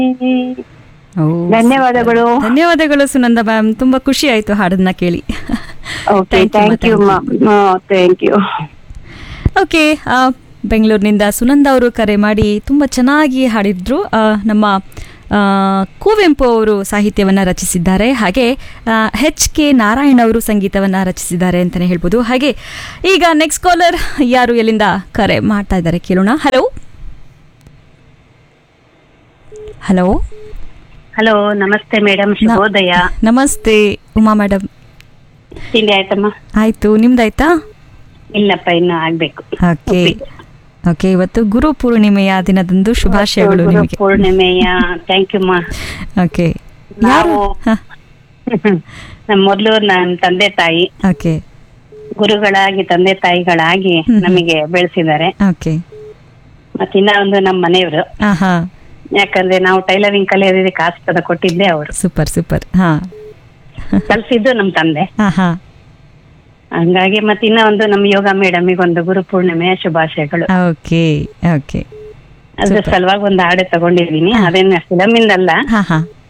ಓ, ಧನ್ಯವಾದಗಳು ಧನ್ಯವಾದಗಳು ಸುನಂದ ಮ್ಯಾಮ್ ತುಂಬಾ ಖುಷಿ ಆಯ್ತು ಹಾಡನ್ನ ಕೇಳಿ okay Thank you, thank you ಮಾತಾಡಿ. ಥ್ಯಾಂಕ್ ಯು ಓಕೆ ಆ, ಬೆಂಗಳೂರಿನಿಂದ ಸುನಂದ ಅವರು ಕರೆ ಮಾಡಿ ತುಂಬ ಚೆನ್ನಾಗಿ ಹಾಡಿದ್ರು ಆ, ನಮ್ಮ ಆ, ಕುವೆಂಪು ಅವರು ಸಾಹಿತ್ಯವನ್ನು ರಚಿಸಿದ್ದಾರೆ ಹಾಗೆ ಎಚ್ ಕೆ ನಾರಾಯಣ್ ಅವರು ಸಂಗೀತವನ್ನು ರಚಿಸಿದ್ದಾರೆ ಅಂತಲೇ ಹೇಳ್ಬೋದು ಹಾಗೆ ಈಗ ನೆಕ್ಸ್ಟ್ ಕಾಲರ್ ಯಾರು ಎಲ್ಲಿಂದ ಕರೆ ಮಾಡ್ತಾ ಇದ್ದಾರೆ ಕೇಳೋಣ ಹಲೋ ಹಲೋ ಹಲೋ ನಮಸ್ತೆ ಮೇಡಮ್ ಶುಭೋದಯ ನಮಸ್ತೆ ಉಮಾ ಮೇಡಮ್ ತಿಂಡಿ ಆಯ್ತಮ್ಮ ಆಯಿತು ನಿಮ್ದಾಯ್ತಾ ಇಲ್ಲಪ್ಪ ಇನ್ನು ಆಗ್ಬೇಕು ಓಕೆ ಉಪ್ಪಿಟ್ಟು. ಓಕೆ ಇವತ್ತು ಗುರು ಪೂರ್ಣಿಮೆಯ ದಿನದಂದು ಶುಭಾಶಯಗಳು ಗುರು ನಿಮಗೆ ಪೂರ್ಣಿಮೆಯ ಥ್ಯಾಂಕ್ ಯು ಮಾ ಓಕೆ ಯಾರು ನಾವು ಹ, ನಮ್ಮ ಮೊದಲು ನನ್ನ ತಂದೆ ತಾಯಿ ಓಕೆ ಗುರುಗಳಾಗಿ ತಂದೆ ತಾಯಿಗಳಾಗಿ ಹ್ಮ್. ನಮಗೆ ಬೆಳೆಸಿದ್ದಾರೆ ಓಕೆ ಮತ್ತೆ ಇನ್ನ ಒಂದು ನಮ್ಮ ಮನೆಯವರು ಹಾ ಹಾ ಯಾಕಂದ್ರೆ ನಾವು ಟೈಲರಿಂಗ್ ಕಲಿಯೋದಕ್ಕೆ ಆಸ್ಪದ ಕೊಟ್ಟಿದ್ದೆ ಅವರು ಸೂಪರ್ ಸೂಪರ್ ಹಾ ಕಲ್ಸಿದ್ದು ನಮ್ಮ ತಂದೆ ಹಾ ಹಾ ಹಂಗಾಗಿ ಮತ್ತೆ ಇನ್ನ ಒಂದು ನಮ್ಮ ಯೋಗ ಮೇಡಮಿಗೆ ಒಂದು ಗುರು ಪೂರ್ಣಿಮೆಯ ಶುಭಾಶಯಗಳು ಓಕೆ ಓಕೆ ಅದ್ರ Super. ಸಲುವಾಗಿ ಒಂದು ಹಾಡು ತಗೊಂಡಿದೀನಿ ಅದೇನ ಫಿಲಮ್ ಇಂದಲ್ಲ ಹಾ ಹಾ